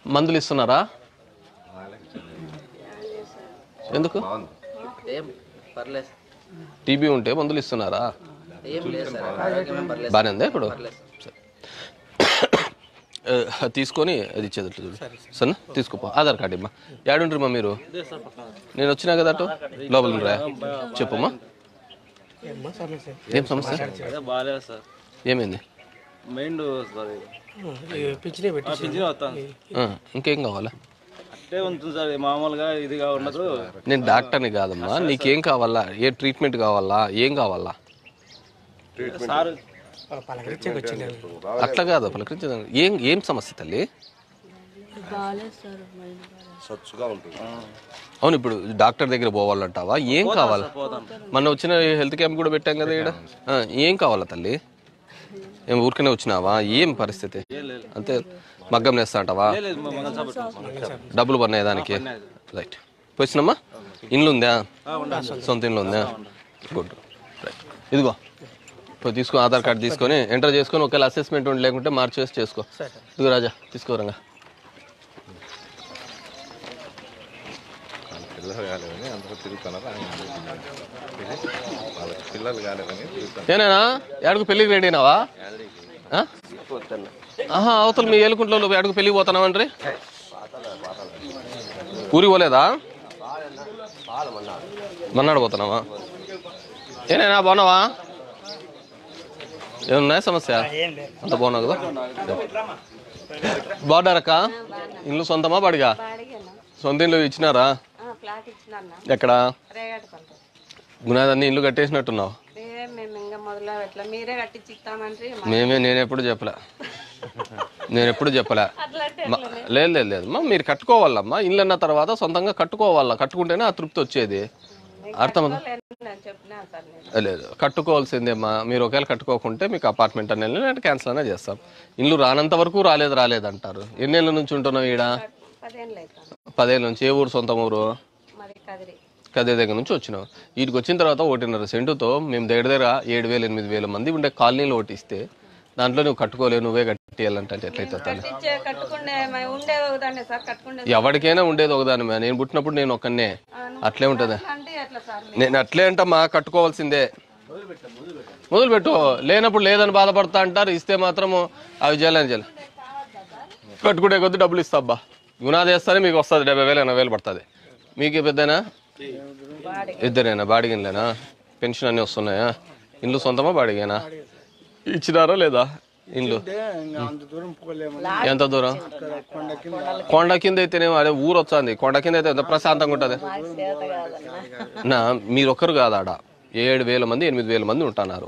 మందులు ఇస్తున్నారా ఎందుకు ఏం పర్లేదు సార్. టీబీ ఉంటే మందులు ఇస్తున్నారా ఏం లేదు సార్ ఆరోగ్యమే పర్లేదు బాగానే ఉందా ఇప్పుడు పర్లేదు సార్. ఆ, అది తీసుకొని అది ఇచ్చేది అట్లా చూడు సరేనా తీసుకోపో ఆధార్ కార్డు ఇమ్మా ఏడుండ్రమ్మా మీరు నేను వచ్చినా కదా అటు లోపలికి రా చెప్పమ్మా ఏం సమస్య అదే బాగాలేదు సార్ ఏమైంది మైండ్ సార్ పింఛనే పెట్టి పింఛన్ వస్తాను ఆ, ఇంకేం కావాలా అట్టే ఉంటుంది సార్ మామూలుగా ఇదిగా ఉండదు నేను డాక్టర్ని కాదమ్మా నీకేం కావాలా ఏ ట్రీట్మెంట్ కావాలా ఏం కావాలా సార్ పలకరించకి వచ్చింది అట్లా కాదు పలకరించదు ఏం ఏం సమస్య తల్లి అవును ఇప్పుడు డాక్టర్ దగ్గర పోవాలంటావా ఏం కావాలా మొన్న వచ్చిన హెల్త్ క్యాంప్ కూడా పెట్టాం కదా ఇక్కడ ఆ, ఏం కావాలా తల్లి ఏం ఊరికనే వచ్చినావా ఏం పరిస్థితి అంతే మగ్గం నేస్తా అంటావా లేదు మా మంగళ సార్ పెట్టుకుంటాం. డబ్బులు పడినాయి దానికి రైట్ వచ్చినమ్మా ఇండ్లు ఉందా సొంత ఇండ్లు ఉందా గుడ్ రైట్ ఇదిగో పోయి తీసుకో ఆధార్ కార్డు తీసుకొని ఎంటర్ చేసుకొని ఒకవేళ అసెస్మెంట్ ఉండి లేకుంటే మార్చేసి చేసుకో ఇదిగో రాజా తీసుకోరంగా పిల్లలు కాలేదని అందరూ తిరుగుతున్నారు ఆయన వాళ్ళకి పిల్లలు కాలేదని తిరుగుతున్నారు ఏనేనా ఏడుగు పెళ్ళికి రెడీనావా ఆ? ఆహా అవతల మీ ఏలుకుంట్లో ఏడుగు పెళ్ళికి పోతున్నావండ్రి ఊరికి పోలేదా మన్నాడు పోతున్నావా ఏనేనా బాగున్నావా ఏమున్నాయి సమస్య అంత బాగున్నావు కదా బాగున్నారక్క ఇల్లు సొంతమా బాడిగా సొంత ఇల్లు ఇచ్చినారా ఫ్లాట్ ఇచ్చినాన్న ఎక్కడ రేగడపల్లి గునాదన్ని ఇల్లు కట్టేసినట్టున్నావు మీరే మేము ఇంకా మొదలు ఎట్లా మీరే కట్టించి ఇస్తామంటే మేమే నేను ఎప్పుడు చెప్పలే నేను ఎప్పుడు చెప్పలే మా- లేదు లేదు లేదు మా మీరు కట్టుకోవాలమ్మా ఇల్లు అన్న తర్వాత సొంతంగా కట్టుకోవాలా కట్టుకుంటేనే ఆ తృప్తి వచ్చేది అర్థం చెప్పినా సార్ నేను లేదు కట్టుకోవాల్సిందేమ్మా మీరు ఒకవేళ కట్టుకోకుంటే మీకు అపార్ట్మెంట్ అని నేను క్యాన్సిల్ అనే చేస్తాం ఇల్లు రానంత వరకు రాలేదు రాలేదు అంటారు ఎన్నేళ్ళ నుంచి ఉంటున్నావు ఈడ పదేళ్ళు అవుతాను పదేళ్ళ నుంచి ఏ ఊరు సొంతం ఊరు మరి కదిరి కదే దగ్గర నుంచి వచ్చినాం వీటికి వచ్చిన తర్వాత ఒకటిన్నర సెంటుతో మేము దగ్గర దగ్గర ఏడు వేలు ఎనిమిది వేల మంది ఉండే కాలనీలో ఓటిస్తే దాంట్లో నువ్వు కట్టుకోలేవు నువ్వే కట్టేయాలంటే ఎట్లయితే తల్లి కట్టించే కట్టుకుండే మరి ఉండే ఒకదాన్ని సార్ కట్టుకుండే ఎవరికైనా ఉండేది ఒకదాని మీద నేను పుట్టినప్పుడు నేను ఒక్కనే అట్లే ఉంటది అంటే ఎట్లా సార్ నేను అట్లే అంటమ్మా కట్టుకోవాల్సిందే మొదలు పెట్టు లేనప్పుడు లేదని బాధపడతా అంటారు ఇస్తే మాత్రము అవి చేయాలని చేయాలి కట్టుకుంటే కొద్ది డబ్బులు ఇస్తా అబ్బా గుణాది వేస్తానే మీకు వస్తుంది డెబ్బై వేలు ఎనభై వేలు పడుతుంది మీకు పెద్దనా ఇద్దరేనా బాడిగిన్లేనా పెన్షన్ అన్నీ వస్తున్నాయా ఇండ్లు సొంతమా బాడిగేనా ఇచ్చినారా లేదా ఇండ్లు అంత దూరం పోలేము ఎంత దూరం కొండ కింద అయితేనేమో అదే ఊరు వచ్చింది కొండ కింద అయితే ఎంత ప్రశాంతంగా ఉంటుంది నా మీరు ఒక్కరు కాదు ఆడ ఏడు వేల మంది ఎనిమిది వేల మంది ఉంటున్నారు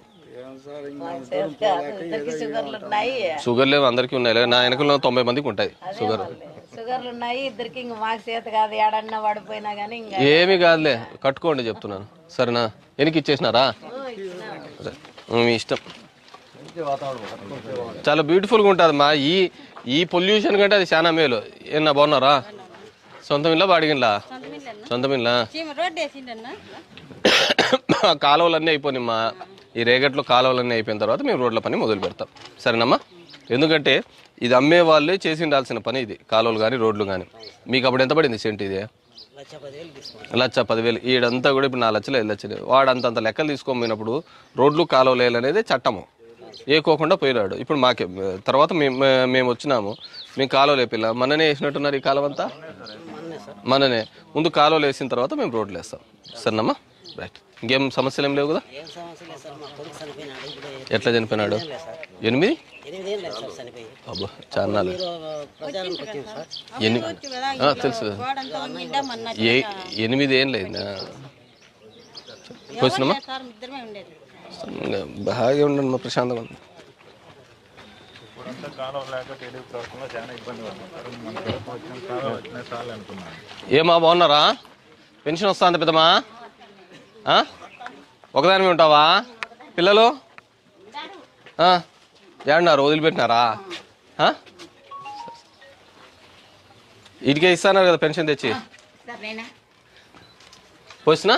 షుగర్లు ఉన్నాయి షుగర్ లేవు అందరికీ ఉన్నాయి నా వెనకలో తొంభై మందికి ఉంటాయి షుగర్ షుగర్లు ఉన్నాయి ఇద్దరికి ఇంక మాకు చేత కాదు ఏడన్నా పడిపోయినా కానీ ఇంకా ఏమీ కాదులే కట్టుకోండి చెప్తున్నాను సరేనా వెనక్కి ఇచ్చేసినారా సరే. మీ ఇష్టం చాలా బ్యూటిఫుల్గా ఉంటుంది మా ఈ ఈ పొల్యూషన్ కంటే అది చాలా మేలు ఏమన్నా బాగున్నారా సొంతం ఇల్లా బాడిగిన్లా సొంతం ఇల్లా రోడ్డు వేసిండన్న కాలువలన్నీ అయిపోయినాయి మా ఈ రేగట్లో కాలువలన్నీ అయిపోయిన తర్వాత మేము రోడ్ల పని మొదలు పెడతాం సరేనమ్మా ఎందుకంటే ఇది అమ్మే వాళ్ళే చేసి ఉండాల్సిన పని ఇది కాలువలు కానీ రోడ్లు కానీ మీకు అప్పుడు ఎంత పడింది సెంట్ ఇది లక్ష పదివేలు ఈడంతా కూడా ఇప్పుడు నాలుగు లక్షలు ఐదు లక్షలు వాడు అంతంత లెక్కలు తీసుకోపోయినప్పుడు రోడ్లు కాలువలు వేయాలనేది చట్టము ఏకోకుండా పోయినాడు ఇప్పుడు మాకే తర్వాత మేము మేము వచ్చినాము మేము కాలువలు వేపిల్లా మననే వేసినట్టున్నారు ఈ కాలువ అంతా మననే ముందు కాలువలు వేసిన తర్వాత మేము రోడ్లు వేస్తాం సరేనమ్మా రైట్ ఇంకేం సమస్యలు ఏం లేవు కదా ఏం సమస్య లేదు సార్ మా కొడుకు చనిపోయినాడు ఇప్పుడు ఎట్లా చనిపోయినాడు ఎనిమిది ఎనిమిదేళ్ళు లేదు సార్ చనిపోయి అబ్బా చాన్నాలు మీరు ప్రచారానికి వచ్చింది సార్ ఎన్ని ఆ, తెలుసు ఏ ఎనిమిది ఏం లేదు వచ్చినమ్మా సార్ ఇద్దరమే ఉండేది బాగా ఉండండి మా ప్రశాంతంగా ఉంది. ఏమా బాగున్నారా పెన్షన్ వస్తుంది పెద్దమ్మా ఆ? ఒకదాని ఉంటావా పిల్లలు ఆ? ఏడన్నారు వదిలిపెట్టినారా ఆ? ఇటుకే ఇస్తాన్నారు కదా పెన్షన్ తెచ్చి సరేనా పోసినా